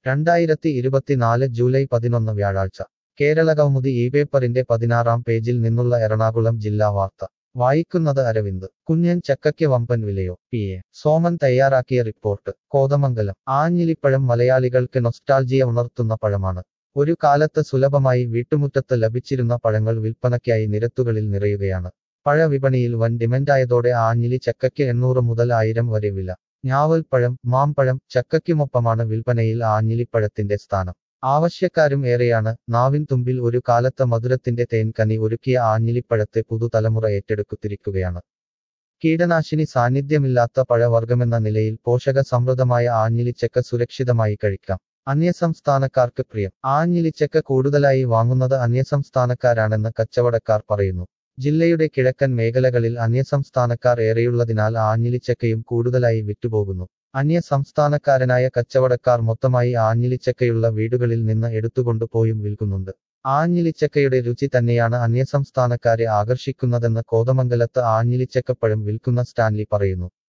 രണ്ടായിരത്തി ഇരുപത്തിനാല് ജൂലൈ പതിനൊന്ന് വ്യാഴാഴ്ച കേരള കൗമുദി ഈ പേപ്പറിന്റെ പതിനാറാം പേജിൽ നിന്നുള്ള എറണാകുളം ജില്ലാ വാർത്ത വായിക്കുന്നത് അരവിന്ദ് കുഞ്ഞൻ ചക്കയ്ക്ക് വമ്പൻ വിലയോ പി എ സോമൻ തയ്യാറാക്കിയ റിപ്പോർട്ട് കോതമംഗലം ആഞ്ഞിലിപ്പഴം മലയാളികൾക്ക് നൊസ്റ്റാൾജിയ ഉണർത്തുന്ന പഴമാണ് ഒരു കാലത്ത് സുലഭമായി വീട്ടുമുറ്റത്ത് ലഭിച്ചിരുന്ന പഴങ്ങൾ വിൽപ്പനയ്ക്കായി നിരത്തുകളിൽ നിറയുകയാണ് പഴവിപണിയിൽ വൻ ഡിമൻഡായതോടെ ആഞ്ഞിലി ചക്കയ്ക്ക് എണ്ണൂറ് മുതൽ ആയിരം വരെ വില ഞാവൽപ്പഴം മാമ്പഴം ചക്കയ്ക്കുമൊപ്പമാണ് വിൽപ്പനയിൽ ആഞ്ഞിലിപ്പഴത്തിന്റെ സ്ഥാനം ആവശ്യക്കാരും ഏറെയാണ് നാവിൻ തുമ്പിൽ ഒരു കാലത്ത് മധുരത്തിന്റെ തേൻകനി ഒരുക്കിയ ആഞ്ഞിലിപ്പഴത്തെ പുതുതലമുറ ഏറ്റെടുക്കുത്തിരിക്കുകയാണ് കീടനാശിനി സാന്നിധ്യമില്ലാത്ത പഴവർഗമെന്ന നിലയിൽ പോഷക സമൃദ്ധമായ ആഞ്ഞിലിച്ചക്ക സുരക്ഷിതമായി കഴിക്കാം അന്യസംസ്ഥാനക്കാർക്ക് പ്രിയം ആഞ്ഞിലിച്ചക്ക കൂടുതലായി വാങ്ങുന്നത് അന്യസംസ്ഥാനക്കാരാണെന്ന് കച്ചവടക്കാർ പറയുന്നു ജില്ലയുടെ കിഴക്കൻ മേഖലകളിൽ അന്യസംസ്ഥാനക്കാർ ഏറെയുള്ളതിനാൽ ആഞ്ഞിലിച്ചക്കയും കൂടുതലായി വിറ്റുപോകുന്നു അന്യ സംസ്ഥാനക്കാരനായ കച്ചവടക്കാർ മൊത്തമായി ആഞ്ഞിലിച്ചക്കയുള്ള വീടുകളിൽ നിന്ന് എടുത്തുകൊണ്ടുപോയും വിൽക്കുന്നുണ്ട് ആഞ്ഞിലിച്ചക്കയുടെ രുചി തന്നെയാണ് അന്യസംസ്ഥാനക്കാരെ ആകർഷിക്കുന്നതെന്ന് കോതമംഗലത്ത് ആഞ്ഞിലിച്ചക്കപ്പഴം വിൽക്കുന്ന സ്റ്റാൻലി പറയുന്നു